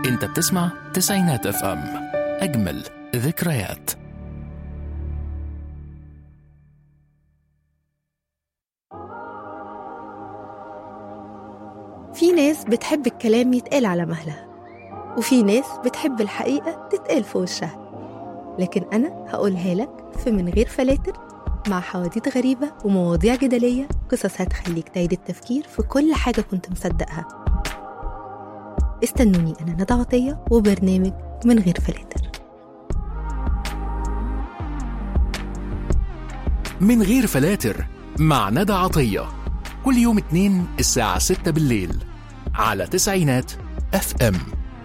انت بتسمع تسعينات اف ام اجمل ذكريات في ناس بتحب الكلام يتقال على مهلها وفي ناس بتحب الحقيقة تتقال في وشها لكن أنا هقولها لك في من غير فلاتر مع حواديت غريبة ومواضيع جدلية قصص هتخليك تعيد التفكير في كل حاجة كنت مصدقها استنوني أنا ندى عطية وبرنامج من غير فلاتر من غير فلاتر مع ندى عطية كل يوم اتنين الساعة ستة بالليل على تسعينات اف ام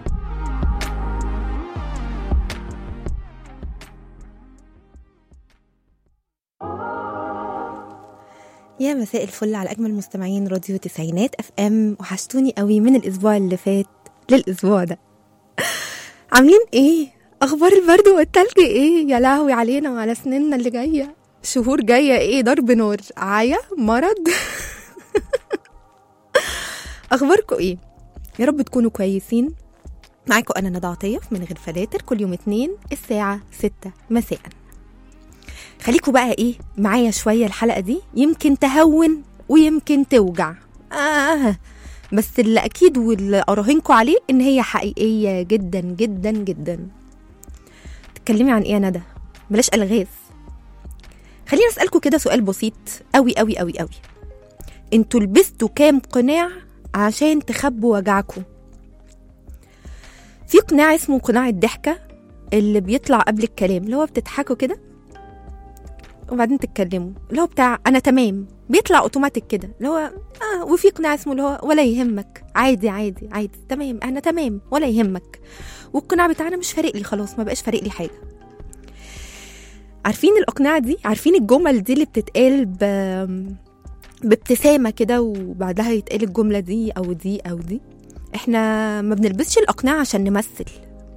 يا مساء الفل على اجمل مستمعين راديو تسعينات اف ام وحشتوني قوي من الاسبوع اللي فات للاسبوع ده عاملين ايه اخبار البرد والتلج ايه يا لهوي علينا وعلى سنيننا اللي جايه شهور جايه ايه ضرب نار عيا مرض اخباركم ايه يا رب تكونوا كويسين معاكم انا ندى عطيه من غير فلاتر كل يوم اتنين الساعه ستة مساء خليكوا بقى ايه معايا شويه الحلقه دي يمكن تهون ويمكن توجع آه بس اللي اكيد واللي اراهنكوا عليه ان هي حقيقيه جدا جدا جدا تتكلمي عن ايه يا ندى بلاش الغاز خليني اسالكوا كده سؤال بسيط قوي قوي قوي قوي انتوا لبستوا كام قناع عشان تخبوا وجعكم في قناع اسمه قناع الضحكه اللي بيطلع قبل الكلام اللي هو بتضحكوا كده وبعدين تتكلموا اللي هو بتاع انا تمام بيطلع اوتوماتيك كده اللي هو اه وفي قناع اسمه اللي هو ولا يهمك عادي عادي عادي تمام انا تمام ولا يهمك والقناع بتاعنا مش فارق لي خلاص ما بقاش فارق لي حاجه عارفين الاقنعه دي عارفين الجمل دي اللي بتتقال ب... بابتسامه كده وبعدها يتقال الجمله دي او دي او دي احنا ما بنلبسش الاقنعه عشان نمثل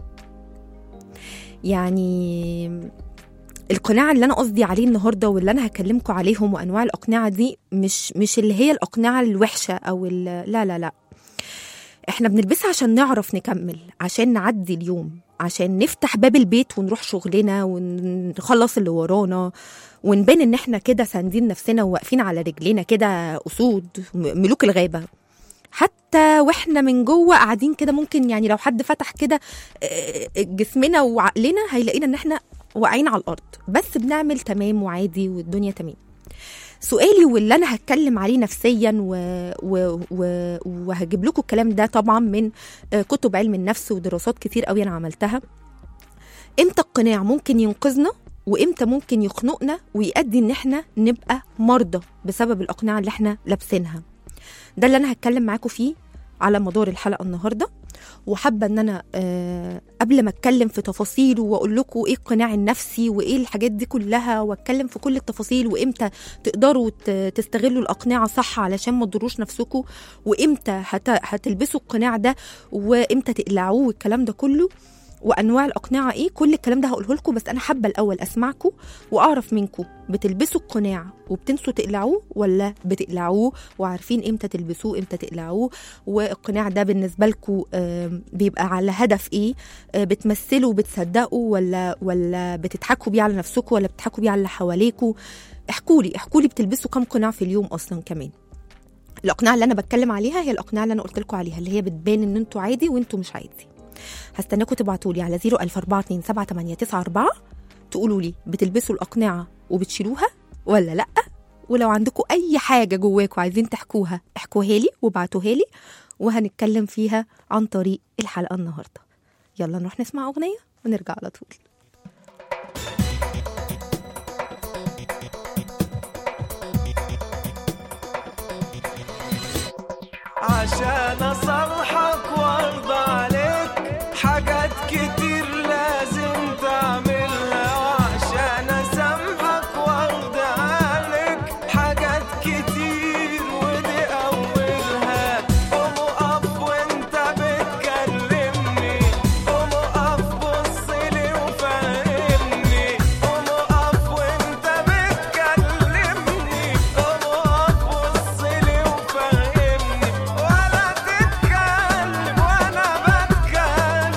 يعني القناع اللي انا قصدي عليه النهارده واللي انا هكلمكم عليهم وانواع الاقنعه دي مش مش اللي هي الاقنعه الوحشه او ال- لا لا لا احنا بنلبسها عشان نعرف نكمل عشان نعدي اليوم عشان نفتح باب البيت ونروح شغلنا ونخلص اللي ورانا ونبان ان احنا كده ساندين نفسنا وواقفين على رجلينا كده اسود م- ملوك الغابه حتى واحنا من جوه قاعدين كده ممكن يعني لو حد فتح كده آه، جسمنا وعقلنا هيلاقينا ان احنا واقعين على الارض بس بنعمل تمام وعادي والدنيا تمام سؤالي واللي انا هتكلم عليه نفسيا و... و... و... وهجيب لكم الكلام ده طبعا من آه، كتب علم النفس ودراسات كتير قوي انا عملتها امتى القناع ممكن ينقذنا وامتى ممكن يخنقنا ويؤدي ان احنا نبقى مرضى بسبب الاقنعه اللي احنا لابسينها ده اللي انا هتكلم معاكم فيه على مدار الحلقه النهارده وحابه ان انا آه قبل ما اتكلم في تفاصيل واقول لكم ايه القناع النفسي وايه الحاجات دي كلها واتكلم في كل التفاصيل وامتى تقدروا ت- تستغلوا الاقنعه صح علشان ما تضروش نفسكم وامتى هت... هتلبسوا القناع ده وامتى تقلعوه والكلام ده كله وانواع الاقنعه ايه كل الكلام ده هقوله لكم بس انا حابه الاول اسمعكم واعرف منكم بتلبسوا القناع وبتنسوا تقلعوه ولا بتقلعوه وعارفين امتى تلبسوه امتى تقلعوه والقناع ده بالنسبه لكم بيبقى على هدف ايه آه، بتمثلوا وبتصدقوا ولا ولا بتضحكوا بيه على نفسكم ولا بتضحكوا بيه على اللي حواليكوا احكوا لي احكوا لي بتلبسوا كام قناع في اليوم اصلا كمان الاقنعه اللي انا بتكلم عليها هي الاقنعه اللي انا قلت لكم عليها اللي هي بتبان ان انتوا عادي وانتوا مش عادي هستناكم تبعتوا لي على 004278994 تقولوا لي بتلبسوا الاقنعه وبتشيلوها ولا لا ولو عندكم اي حاجه جواكم عايزين تحكوها احكوها لي وابعتوها لي وهنتكلم فيها عن طريق الحلقه النهارده يلا نروح نسمع اغنيه ونرجع على طول عشان اصلحك وارضى عليك حاجات كتير لازم تعملها وعشان اسامحك وارضى عليك حاجات كتير ودي اولها قوم اقف وانت بتكلمني قوم اقف بصلي وفهمني قوم اقف وانت بتكلمني قوم اقف بصلي وفهمني ولا تتكلم وانا بتكلم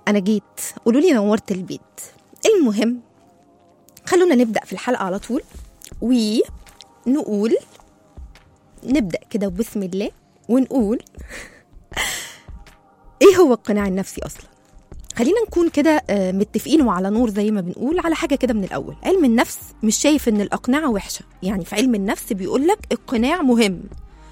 انا جيت قولوا لي نورت البيت المهم خلونا نبدا في الحلقه على طول ونقول نبدا كده بسم الله ونقول ايه هو القناع النفسي اصلا خلينا نكون كده آه، متفقين وعلى نور زي ما بنقول على حاجه كده من الاول علم النفس مش شايف ان الاقنعه وحشه يعني في علم النفس بيقول لك القناع مهم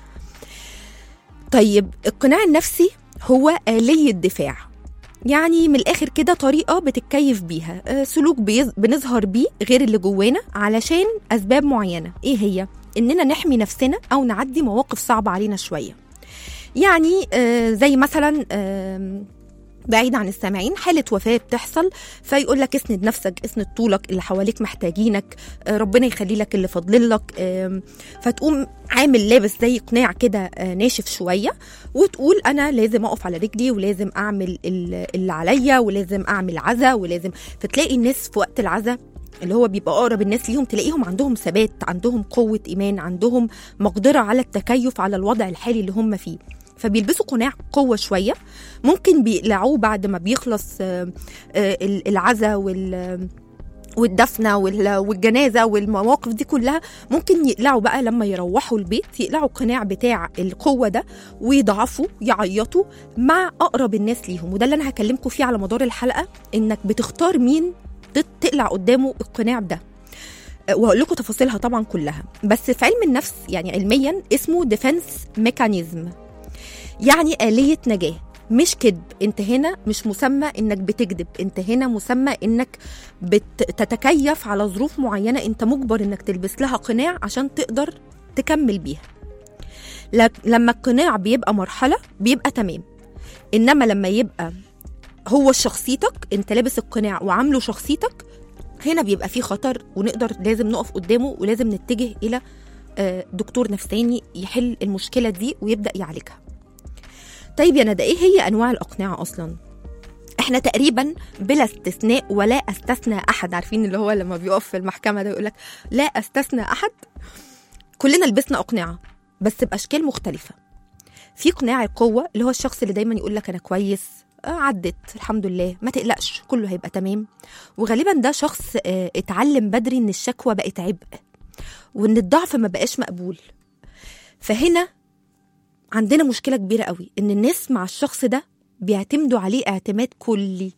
طيب القناع النفسي هو آلية دفاع يعني من الآخر كده طريقة بتتكيف بيها آه، سلوك بيز- بنظهر بيه غير اللي جوانا علشان أسباب معينة إيه هي؟ إننا نحمي نفسنا أو نعدي مواقف صعبة علينا شوية يعني آه، زي مثلا آم، بعيد عن السامعين حالة وفاة بتحصل فيقول لك اسند نفسك اسند طولك اللي حواليك محتاجينك آه، ربنا يخلي لك اللي فاضل لك آم، فتقوم عامل لابس زي قناع كده آه، ناشف شوية وتقول أنا لازم أقف على رجلي ولازم أعمل ال- اللي عليا ولازم أعمل عزا ولازم فتلاقي الناس في وقت العزا اللي هو بيبقى اقرب الناس ليهم تلاقيهم عندهم ثبات عندهم قوه ايمان عندهم مقدره على التكيف على الوضع الحالي اللي هم فيه فبيلبسوا قناع قوه شويه ممكن بيقلعوه بعد ما بيخلص آه، آه، العزا وال والدفنه وال- والجنازه والمواقف دي كلها ممكن يقلعوا بقى لما يروحوا البيت يقلعوا القناع بتاع القوه ده ويضعفوا يعيطوا مع اقرب الناس ليهم وده اللي انا هكلمكم فيه على مدار الحلقه انك بتختار مين تت- تقلع قدامه القناع ده أه، وهقول لكم تفاصيلها طبعا كلها بس في علم النفس يعني علميا اسمه ديفنس ميكانيزم يعني آلية نجاة مش كذب انت هنا مش مسمى انك بتكذب انت هنا مسمى انك بتتكيف على ظروف معينة انت مجبر انك تلبس لها قناع عشان تقدر تكمل بيها لك- لما القناع بيبقى مرحلة بيبقى تمام انما لما يبقى هو شخصيتك انت لابس القناع وعامله شخصيتك هنا بيبقى فيه خطر ونقدر لازم نقف قدامه ولازم نتجه الى آه، دكتور نفساني يحل المشكلة دي ويبدأ يعالجها طيب يا ندى ايه هي انواع الاقنعه اصلا احنا تقريبا بلا استثناء ولا استثنى احد عارفين اللي هو لما بيقف في المحكمه ده يقول لك لا استثنى احد كلنا لبسنا اقنعه بس باشكال مختلفه في قناع القوه اللي هو الشخص اللي دايما يقول لك انا كويس آه عدت الحمد لله ما تقلقش كله هيبقى تمام وغالبا ده شخص آه اتعلم بدري ان الشكوى بقت عبء وان الضعف ما بقاش مقبول فهنا عندنا مشكلة كبيرة قوي إن الناس مع الشخص ده بيعتمدوا عليه اعتماد كلي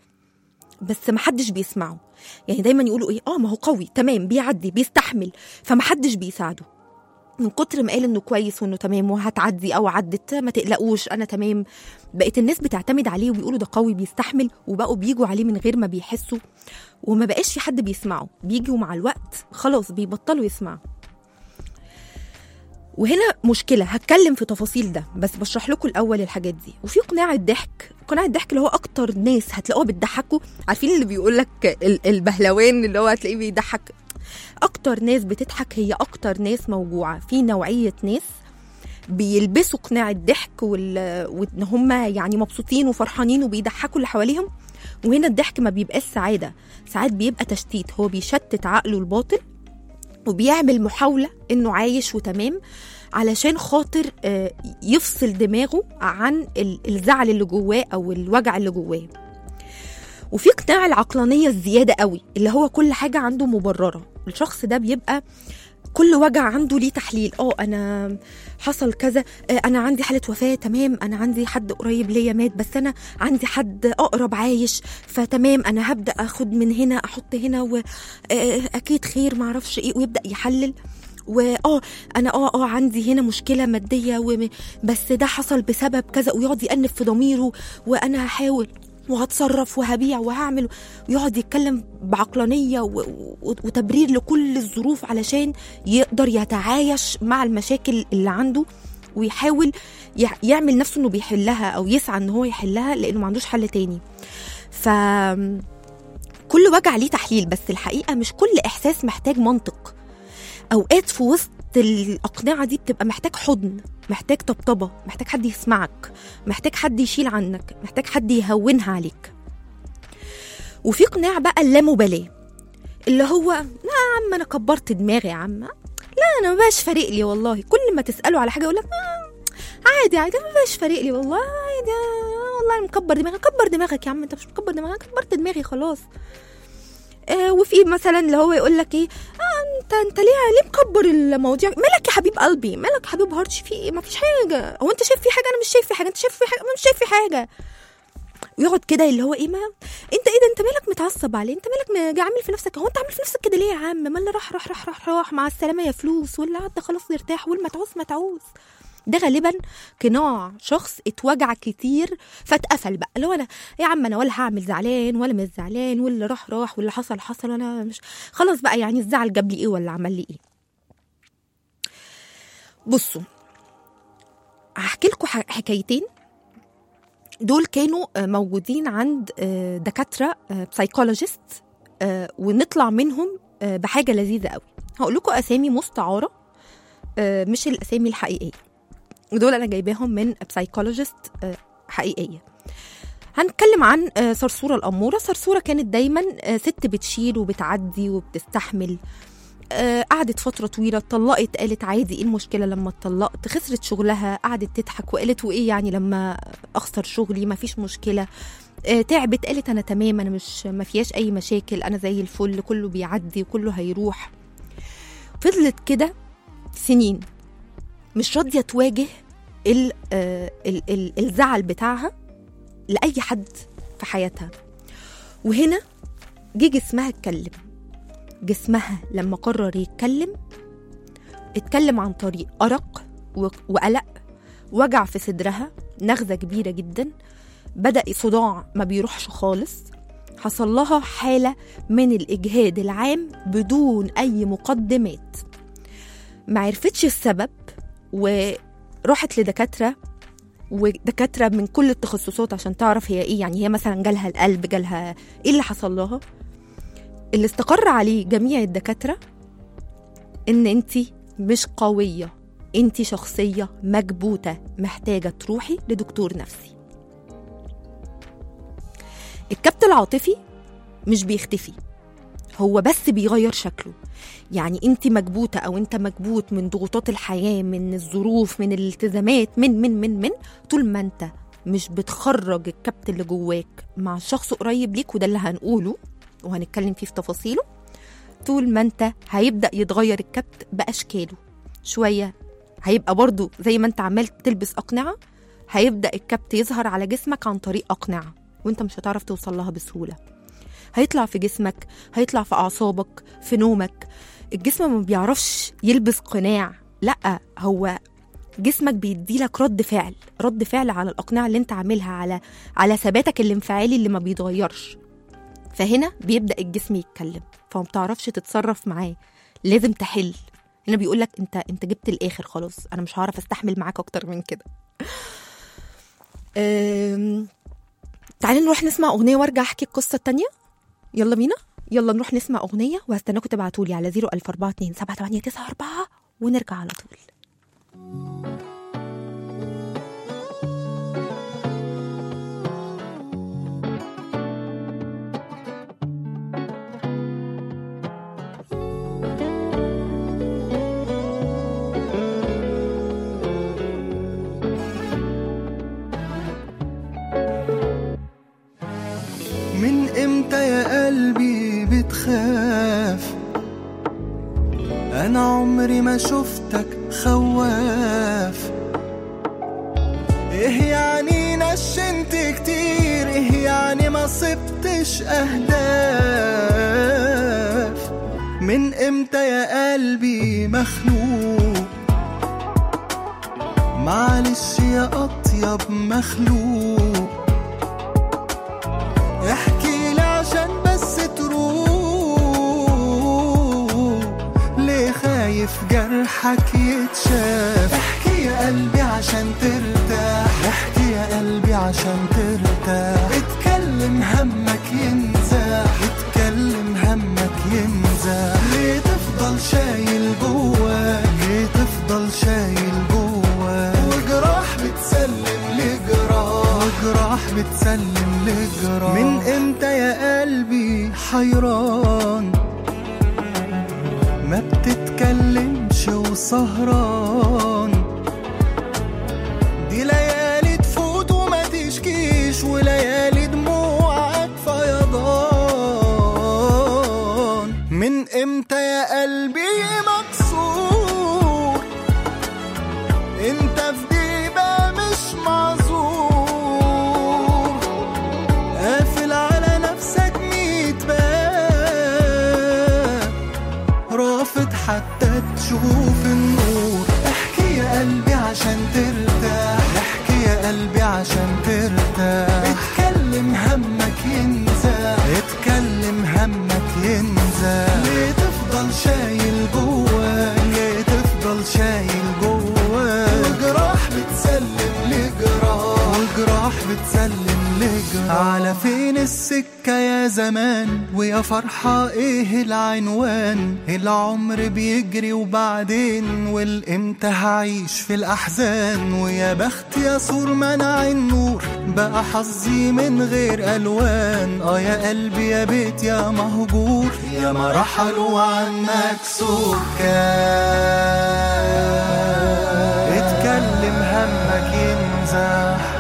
بس محدش بيسمعه يعني دايما يقولوا ايه اه ما هو قوي تمام بيعدي بيستحمل فمحدش بيساعده من كتر ما قال انه كويس وانه تمام وهتعدي او عدت ما تقلقوش انا تمام بقت الناس بتعتمد عليه وبيقولوا ده قوي بيستحمل وبقوا بيجوا عليه من غير ما بيحسوا وما بقاش في حد بيسمعه بيجوا مع الوقت خلاص بيبطلوا يسمعوا وهنا مشكله هتكلم في تفاصيل ده بس بشرح لكم الاول الحاجات دي وفي قناع الضحك قناع الضحك اللي هو اكتر ناس هتلاقوها بتضحكوا عارفين اللي بيقول لك البهلوان اللي هو هتلاقيه بيضحك اكتر ناس بتضحك هي اكتر ناس موجوعه في نوعيه ناس بيلبسوا قناع الضحك وال... وان هم يعني مبسوطين وفرحانين وبيضحكوا اللي حواليهم وهنا الضحك ما بيبقاش سعاده ساعات بيبقى تشتيت هو بيشتت عقله الباطن وبيعمل محاولة إنه عايش وتمام علشان خاطر آه، يفصل دماغه عن ال- الزعل اللي جواه أو الوجع اللي جواه وفي قناع العقلانية الزيادة قوي اللي هو كل حاجة عنده مبررة الشخص ده بيبقى كل وجع عنده ليه تحليل اه انا حصل كذا آه، انا عندي حاله وفاه تمام انا عندي حد قريب ليا مات بس انا عندي حد اقرب عايش فتمام انا هبدا اخد من هنا احط هنا واكيد خير معرفش ايه ويبدا يحلل واه انا اه اه عندي هنا مشكله ماديه وم... بس ده حصل بسبب كذا ويقعد يأنب في ضميره وانا هحاول وهتصرف وهبيع وهعمل ويقعد يتكلم بعقلانيه و... و... وتبرير لكل الظروف علشان يقدر يتعايش مع المشاكل اللي عنده ويحاول يع- يعمل نفسه انه بيحلها او يسعى ان هو يحلها لانه ما عندوش حل تاني ف كل وجع ليه تحليل بس الحقيقه مش كل احساس محتاج منطق اوقات في وسط الاقنعه دي بتبقى محتاج حضن محتاج طبطبه محتاج حد يسمعك محتاج حد يشيل عنك محتاج حد يهونها عليك وفي قناع بقى اللامبالاه اللي هو لا يا عم انا كبرت دماغي يا عم لا انا ما بقاش فارق لي والله كل ما تساله على حاجه يقول لك عادي عادي ما بقاش فارق لي والله عادي والله انا مكبر دماغي كبر دماغك يا عم انت مش مكبر دماغك كبرت دماغي خلاص آه وفي مثلا اللي هو يقول لك ايه آه انت انت ليه ليه مكبر المواضيع مالك يا حبيب قلبي مالك يا حبيب هارتش في ايه ما فيش حاجه هو انت شايف في حاجه انا مش شايف في حاجه انت شايف في حاجه انا مش شايف في حاجه يقعد كده اللي هو ايه ما انت ايه ده انت مالك متعصب عليه انت مالك م- عامل في نفسك هو انت عامل في نفسك كده ليه يا عم ما اللي راح راح راح راح راح مع السلامه يا فلوس واللي عدى خلاص يرتاح والمتعوس متعوس ده غالبا قناع شخص اتوجع كتير فاتقفل بقى اللي هو انا يا عم انا ولا هعمل زعلان ولا مش زعلان واللي راح راح واللي حصل حصل انا مش خلاص بقى يعني الزعل جاب لي ايه ولا عمل لي ايه بصوا هحكي لكم حكايتين دول كانوا آه، موجودين عند آه، دكاتره سايكولوجيست ونطلع منهم آه، بحاجه لذيذه قوي هقول لكم اسامي مستعاره آه، مش الاسامي الحقيقيه ودول انا جايباهم من سايكولوجيست حقيقيه هنتكلم عن آه، صرصوره الاموره صرصوره كانت دايما آه، ست بتشيل وبتعدي وبتستحمل آه، قعدت فترة طويلة اتطلقت قالت عادي ايه المشكلة لما اتطلقت خسرت شغلها قعدت تضحك وقالت وايه يعني لما اخسر شغلي ما فيش مشكلة آه، تعبت قالت انا تمام انا مش ما فيهاش اي مشاكل انا زي الفل كله بيعدي وكله هيروح فضلت كده سنين مش راضية تواجه ال آه، ال ال الزعل بتاعها لأي حد في حياتها وهنا جه جسمها اتكلم جسمها لما قرر يتكلم اتكلم عن طريق أرق و- وقلق وجع في صدرها نغزة كبيرة جدا بدأ صداع ما بيروحش خالص حصل لها حالة من الإجهاد العام بدون أي مقدمات ما عرفتش السبب وراحت لدكاترة ودكاترة من كل التخصصات عشان تعرف هي ايه يعني هي مثلا جالها القلب جالها ايه اللي حصل لها اللي استقر عليه جميع الدكاترة ان انت مش قوية انت شخصية مكبوتة محتاجة تروحي لدكتور نفسي الكبت العاطفي مش بيختفي هو بس بيغير شكله يعني انت مكبوتة او انت مكبوت من ضغوطات الحياة من الظروف من الالتزامات من من من من طول ما انت مش بتخرج الكبت اللي جواك مع شخص قريب ليك وده اللي هنقوله وهنتكلم فيه في تفاصيله طول ما انت هيبدأ يتغير الكبت بأشكاله شوية هيبقى برضو زي ما انت عمال تلبس أقنعة هيبدأ الكبت يظهر على جسمك عن طريق أقنعة وانت مش هتعرف توصل لها بسهولة هيطلع في جسمك هيطلع في أعصابك في نومك الجسم ما بيعرفش يلبس قناع لا هو جسمك بيديلك رد فعل رد فعل على الأقنعة اللي انت عاملها على على ثباتك الانفعالي اللي ما بيتغيرش فهنا بيبدأ الجسم يتكلم فما بتعرفش تتصرف معاه لازم تحل هنا بيقول لك انت انت جبت الاخر خلاص انا مش هعرف استحمل معاك اكتر من كده أم... تعالي نروح نسمع اغنيه وارجع احكي القصه التانية يلا بينا يلا نروح نسمع اغنيه وهستناكم تبعتوا لي على 00427 7894 ونرجع على طول من امتى يا قلبي بتخاف انا عمري ما شفتك خواف ايه يعني نشنت كتير ايه يعني ما صبتش اهداف من امتى يا قلبي مخلوق معلش يا اطيب مخلوق احكي لي عشان بس تروح ليه خايف جرحك يتشاف احكي يا قلبي عشان ترتاح احكي يا قلبي عشان ترتاح اتكلم همك ينزاح اتكلم همك ينزاح ليه تفضل شايل جواك ليه تفضل شايل جواك وجراح بتسلم لجراح وجراح بتسلم لجراح من امتى يا قلبي حيران ما بتتكلمش وسهران دي ليالي تفوت وما تشكيش قلبي مكسور انت في ديبة مش معذور قافل على نفسك ميت باب رافض حتى تشوف النور احكي يا قلبي عشان ترتاح احكي يا قلبي عشان ترتاح اتكلم همك ينزاح اتكلم همك ينزاح ليه تفضل شايل جواك ليه تفضل شايل جواك وجراح بتسلم لجراح وجراح بتسلم لجراح على فين السكة يا زمان ويا فرحة ايه العنوان العمر بيجري وبعدين والامتى هعيش في الاحزان ويا بخت يا سور منع النور بقى حظي من غير الوان اه يا قلبي يا بيت يا مهجور يا ما رحلوا عنك سكان اتكلم همك ينزاح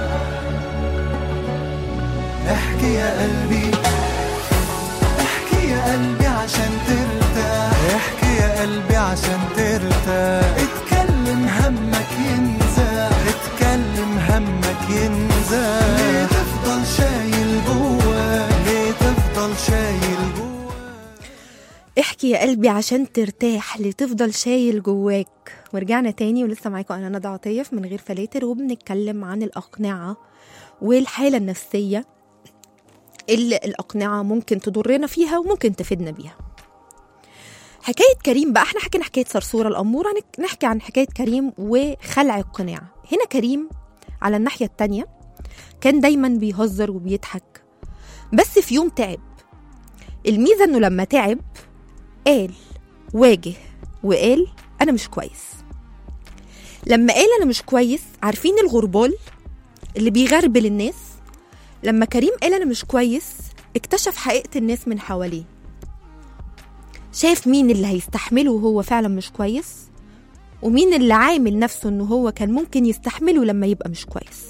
احكي يا قلبي احكي يا قلبي عشان ترتاح احكي يا قلبي عشان ترتاح اتكلم همك ينزاح اتكلم همك ينزاح ليه تفضل شايل جواك ليه تفضل شايل جواك احكي يا قلبي عشان ترتاح لتفضل شايل جواك ورجعنا تاني ولسه معاكم انا ندى عطيف من غير فلاتر وبنتكلم عن الاقنعه والحاله النفسيه اللي الاقنعه ممكن تضرنا فيها وممكن تفيدنا بيها حكايه كريم بقى احنا حكينا حكايه صرصوره الاموره هنك- نحكي عن حكايه كريم وخلع القناع هنا كريم على الناحيه التانيه كان دايما بيهزر وبيضحك بس في يوم تعب الميزه انه لما تعب قال واجه وقال انا مش كويس لما قال انا مش كويس عارفين الغربال اللي بيغربل الناس لما كريم قال انا مش كويس اكتشف حقيقه الناس من حواليه شاف مين اللي هيستحمله وهو فعلا مش كويس ومين اللي عامل نفسه انه هو كان ممكن يستحمله لما يبقى مش كويس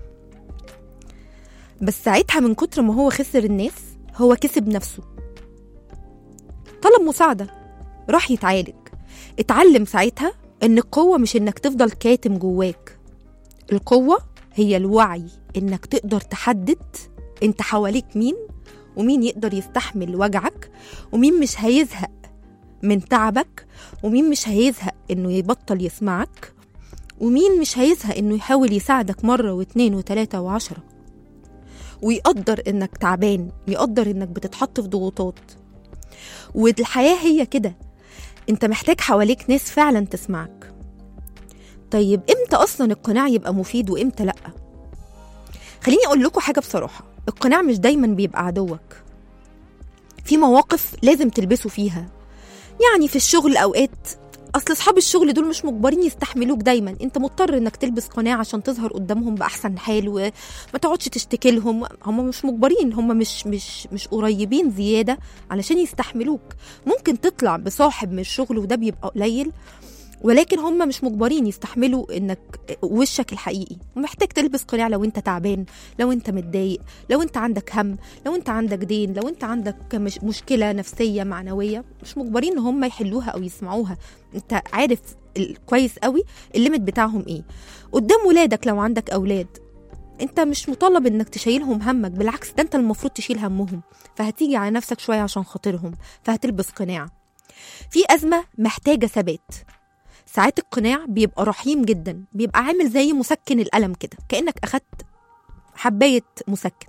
بس ساعتها من كتر ما هو خسر الناس هو كسب نفسه طلب مساعدة راح يتعالج اتعلم ساعتها ان القوة مش انك تفضل كاتم جواك القوة هي الوعي انك تقدر تحدد انت حواليك مين ومين يقدر يستحمل وجعك ومين مش هيزهق من تعبك ومين مش هيزهق انه يبطل يسمعك ومين مش هيزهق انه يحاول يساعدك مرة واتنين وتلاتة وعشرة ويقدر انك تعبان يقدر انك بتتحط في ضغوطات والحياة هي كده انت محتاج حواليك ناس فعلا تسمعك طيب امتى اصلا القناع يبقى مفيد وامتى لا خليني اقول لكم حاجة بصراحة القناع مش دايما بيبقى عدوك في مواقف لازم تلبسوا فيها يعني في الشغل اوقات اصل اصحاب الشغل دول مش مجبرين يستحملوك دايما انت مضطر انك تلبس قناع عشان تظهر قدامهم باحسن حال وما تقعدش تشتكي لهم هم مش مجبرين هم مش مش مش قريبين زياده علشان يستحملوك ممكن تطلع بصاحب من الشغل وده بيبقى قليل ولكن هم مش مجبرين يستحملوا انك وشك الحقيقي ومحتاج تلبس قناع لو انت تعبان لو انت متضايق لو انت عندك هم لو انت عندك دين لو انت عندك مش مشكله نفسيه معنويه مش مجبرين ان هم يحلوها او يسمعوها انت عارف ال- كويس قوي الليمت بتاعهم ايه قدام ولادك لو عندك اولاد انت مش مطالب انك تشيلهم همك بالعكس ده انت المفروض تشيل همهم فهتيجي على نفسك شويه عشان خاطرهم فهتلبس قناع في ازمه محتاجه ثبات ساعات القناع بيبقى رحيم جدا بيبقى عامل زي مسكن الألم كده كأنك أخدت حباية مسكن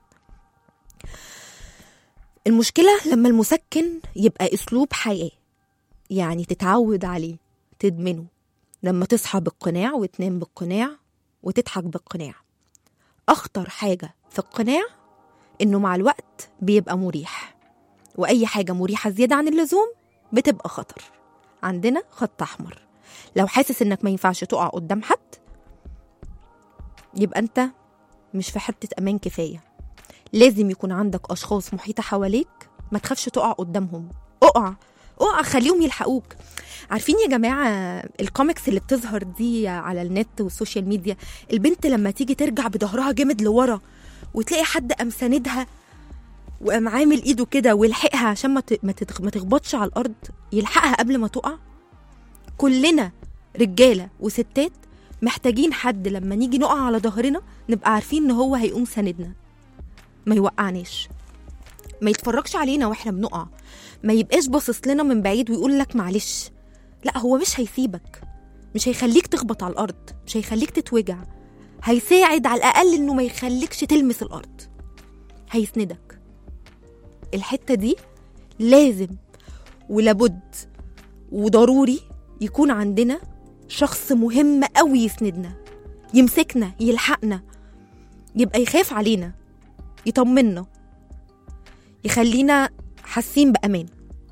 المشكلة لما المسكن يبقى أسلوب حياة يعني تتعود عليه تدمنه لما تصحى بالقناع وتنام بالقناع وتضحك بالقناع أخطر حاجة في القناع إنه مع الوقت بيبقى مريح وأي حاجة مريحة زيادة عن اللزوم بتبقى خطر عندنا خط أحمر لو حاسس إنك ما ينفعش تقع قدام حد يبقى أنت مش في حتة أمان كفاية لازم يكون عندك أشخاص محيطة حواليك ما تخافش تقع قدامهم اقع اقع خليهم يلحقوك عارفين يا جماعة الكوميكس اللي بتظهر دي على النت والسوشيال ميديا البنت لما تيجي ترجع بظهرها جامد لورا وتلاقي حد قام ساندها وقام عامل ايده كده ويلحقها عشان ما ت- ما تتغ- ما تخبطش على الارض يلحقها قبل ما تقع كلنا رجاله وستات محتاجين حد لما نيجي نقع على ظهرنا نبقى عارفين ان هو هيقوم ساندنا ما يوقعناش ما يتفرجش علينا واحنا بنقع ما يبقاش باصص لنا من بعيد ويقول لك معلش لا هو مش هيسيبك مش هيخليك تخبط على الارض مش هيخليك تتوجع هيساعد على الاقل انه ما يخليكش تلمس الارض هيسندك الحته دي لازم ولابد وضروري يكون عندنا شخص مهم قوي يسندنا يمسكنا يلحقنا يبقى يخاف علينا يطمنا يخلينا حاسين بأمان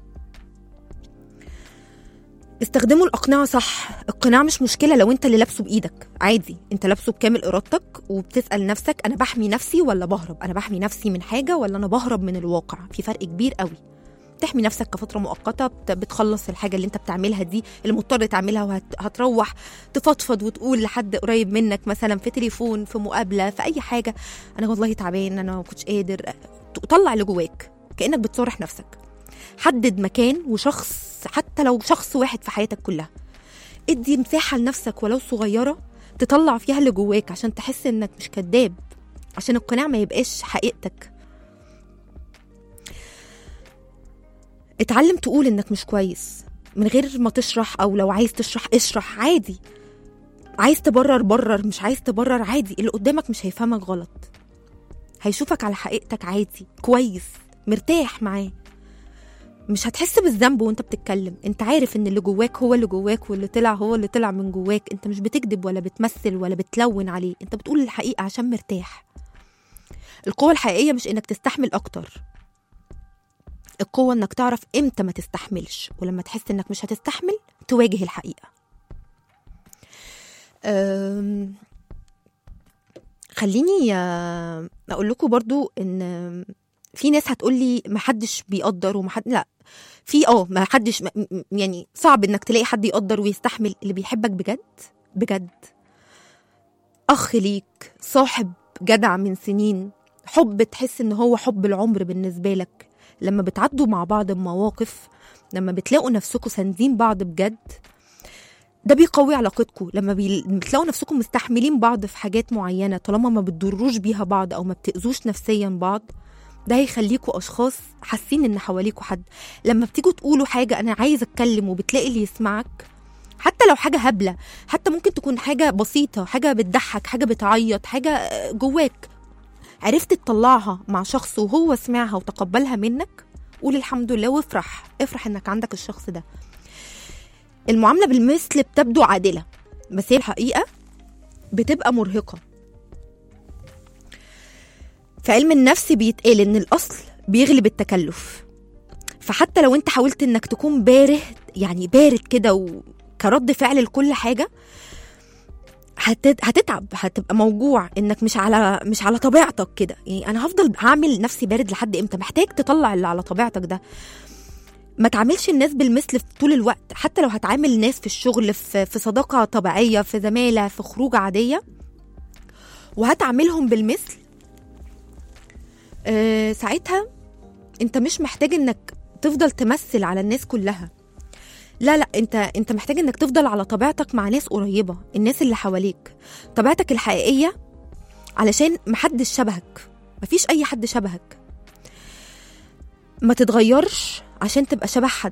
استخدموا الأقنعة صح القناع مش مشكلة لو انت اللي لابسه بإيدك عادي انت لابسه بكامل إرادتك وبتسأل نفسك أنا بحمي نفسي ولا بهرب أنا بحمي نفسي من حاجة ولا أنا بهرب من الواقع في فرق كبير قوي تحمي نفسك كفترة مؤقتة بت- بتخلص الحاجة اللي انت بتعملها دي اللي مضطر تعملها وهتروح تفضفض وتقول لحد قريب منك مثلا في تليفون في مقابلة في أي حاجة أنا والله تعبان أنا ما كنتش قادر طلع اللي جواك كأنك بتصارح نفسك حدد مكان وشخص حتى لو شخص واحد في حياتك كلها ادي مساحة لنفسك ولو صغيرة تطلع فيها اللي جواك عشان تحس انك مش كذاب عشان القناع ما يبقاش حقيقتك اتعلم تقول انك مش كويس من غير ما تشرح او لو عايز تشرح اشرح عادي عايز تبرر برر مش عايز تبرر عادي اللي قدامك مش هيفهمك غلط هيشوفك على حقيقتك عادي كويس مرتاح معاه مش هتحس بالذنب وانت بتتكلم انت عارف ان اللي جواك هو اللي جواك واللي طلع هو اللي طلع من جواك انت مش بتكذب ولا بتمثل ولا بتلون عليه انت بتقول الحقيقة عشان مرتاح القوة الحقيقية مش انك تستحمل اكتر القوة انك تعرف امتى ما تستحملش ولما تحس انك مش هتستحمل تواجه الحقيقة أم، خليني آه، اقول لكم برضو ان في ناس هتقول لي ما حدش بيقدر وما حد لا في اه ما حدش م- م- يعني صعب انك تلاقي حد يقدر ويستحمل اللي بيحبك بجد بجد اخ ليك صاحب جدع من سنين حب تحس ان هو حب العمر بالنسبه لك لما بتعدوا مع بعض بمواقف لما بتلاقوا نفسكم ساندين بعض بجد ده بيقوي علاقتكم لما بي- بتلاقوا نفسكم مستحملين بعض في حاجات معينه طالما ما بتضروش بيها بعض او ما بتاذوش نفسيا بعض ده هيخليكوا اشخاص حاسين ان حواليكوا حد لما بتيجوا تقولوا حاجه انا عايز اتكلم وبتلاقي اللي يسمعك حتى لو حاجه هبله حتى ممكن تكون حاجه بسيطه حاجه بتضحك حاجه بتعيط حاجه آه، جواك عرفت تطلعها مع شخص وهو سمعها وتقبلها منك قول الحمد لله وافرح افرح انك عندك الشخص ده المعامله بالمثل بتبدو عادله بس هي الحقيقه بتبقى مرهقه في علم النفس بيتقال ان الاصل بيغلب التكلف فحتى لو انت حاولت انك تكون بارد يعني بارد كده وكرد فعل لكل حاجه هتت- هتتعب هتبقى موجوع انك مش على مش على طبيعتك كده يعني انا هفضل هعمل نفسي بارد لحد امتى محتاج تطلع اللي على طبيعتك ده ما تعاملش الناس بالمثل في طول الوقت حتى لو هتعامل الناس في الشغل في, في صداقه طبيعيه في زماله في خروج عاديه وهتعاملهم بالمثل آه، ساعتها انت مش محتاج انك تفضل تمثل على الناس كلها لا لا انت انت محتاج انك تفضل على طبيعتك مع ناس قريبه الناس اللي حواليك طبيعتك الحقيقيه علشان محدش شبهك مفيش اي حد شبهك ما تتغيرش عشان تبقى شبه حد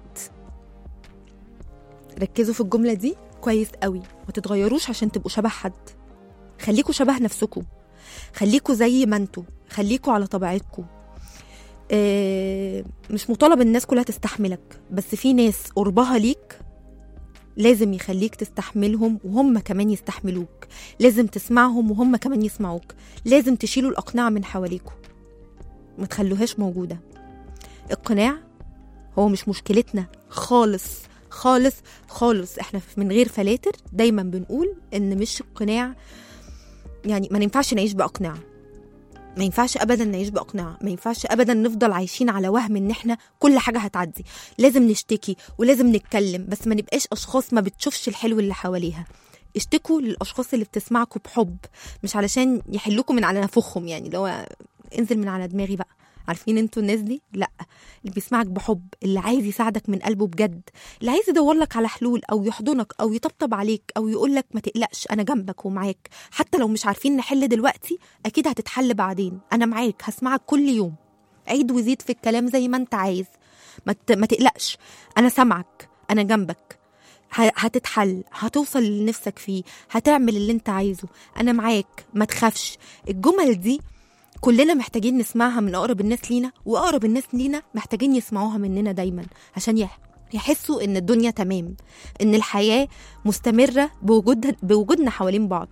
ركزوا في الجمله دي كويس قوي ما تتغيروش عشان تبقوا شبه حد خليكوا شبه نفسكم خليكوا زي ما انتوا خليكوا على طبيعتكم آه، مش مطالب الناس كلها تستحملك بس في ناس قربها ليك لازم يخليك تستحملهم وهم كمان يستحملوك لازم تسمعهم وهم كمان يسمعوك لازم تشيلوا الأقنعة من حواليكوا ما تخلوهاش موجودة القناع هو مش مشكلتنا خالص خالص خالص احنا من غير فلاتر دايما بنقول ان مش القناع يعني ما ينفعش نعيش بأقنعة ما ينفعش ابدا نعيش باقنعه ما ينفعش ابدا نفضل عايشين على وهم ان احنا كل حاجه هتعدي لازم نشتكي ولازم نتكلم بس ما نبقاش اشخاص ما بتشوفش الحلو اللي حواليها اشتكوا للاشخاص اللي بتسمعكم بحب مش علشان يحلوكوا من على نفوخهم يعني اللي هو انزل من على دماغي بقى عارفين انتوا الناس دي لا اللي بيسمعك بحب اللي عايز يساعدك من قلبه بجد اللي عايز يدور لك على حلول او يحضنك او يطبطب عليك او يقول لك ما تقلقش انا جنبك ومعاك حتى لو مش عارفين نحل دلوقتي اكيد هتتحل بعدين انا معاك هسمعك كل يوم عيد وزيد في الكلام زي ما انت عايز ما, ت... ما تقلقش انا سامعك انا جنبك ه- هتتحل هتوصل اللي نفسك فيه هتعمل اللي انت عايزه انا معاك ما تخافش الجمل دي كلنا محتاجين نسمعها من اقرب الناس لينا واقرب الناس لينا محتاجين يسمعوها مننا دايما عشان يح- يحسوا ان الدنيا تمام ان الحياه مستمره بوجود بوجودنا حوالين بعض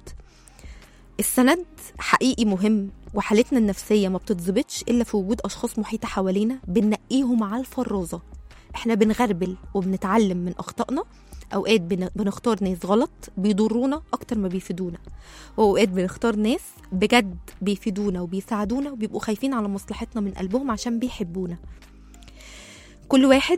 السند حقيقي مهم وحالتنا النفسيه ما بتتظبطش الا في وجود اشخاص محيطه حوالينا بننقيهم على الفرازه احنا بنغربل وبنتعلم من اخطائنا اوقات بن- بنختار ناس غلط بيضرونا اكتر ما بيفيدونا واوقات بنختار ناس بجد بيفيدونا وبيساعدونا وبيبقوا خايفين على مصلحتنا من قلبهم عشان بيحبونا كل واحد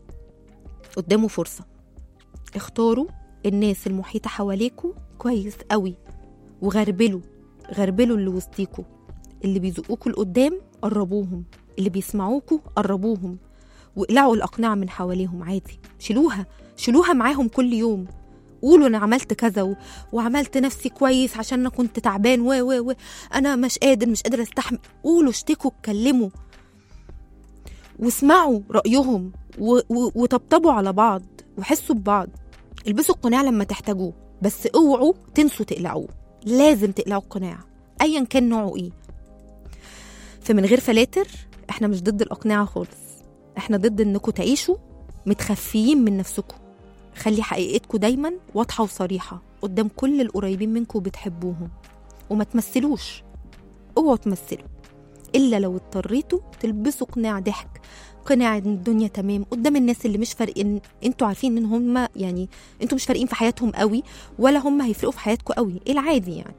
قدامه فرصة اختاروا الناس المحيطة حواليكوا كويس قوي وغربلوا غربلوا اللي وسطيكوا اللي بيزقوكوا لقدام قربوهم اللي بيسمعوكوا قربوهم واقلعوا الأقنعة من حواليهم عادي شيلوها شيلوها معاهم كل يوم قولوا انا عملت كذا و... وعملت نفسي كويس عشان انا كنت تعبان و و و انا مش قادر مش قادر استحمل قولوا اشتكوا اتكلموا واسمعوا رايهم و... و... وطبطبوا على بعض وحسوا ببعض البسوا القناع لما تحتاجوه بس اوعوا تنسوا تقلعوه لازم تقلعوا القناع ايا كان نوعه ايه فمن غير فلاتر احنا مش ضد الاقنعه خالص احنا ضد انكم تعيشوا متخفيين من نفسكم خلي حقيقتكم دايما واضحه وصريحه قدام كل القريبين منكم وبتحبوهم وما تمثلوش اوعوا تمثلوا الا لو اضطريتوا تلبسوا قناع ضحك قناع ان الدنيا تمام قدام الناس اللي مش فارقين انتوا عارفين ان هم يعني انتوا مش فارقين في حياتهم قوي ولا هم هيفرقوا في حياتكم قوي ايه العادي يعني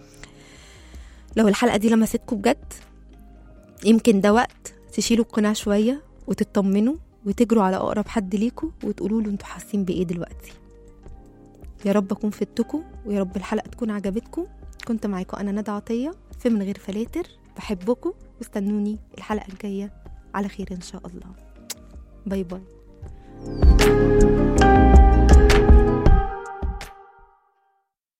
لو الحلقه دي لمستكم بجد يمكن ده وقت تشيلوا القناع شويه وتطمنوا وتجروا على اقرب حد ليكوا وتقولوا له انتوا حاسين بايه دلوقتي يا رب اكون فدتكم ويا رب الحلقه تكون عجبتكم كنت معاكم انا ندى عطيه في من غير فلاتر بحبكم واستنوني الحلقه الجايه على خير ان شاء الله باي باي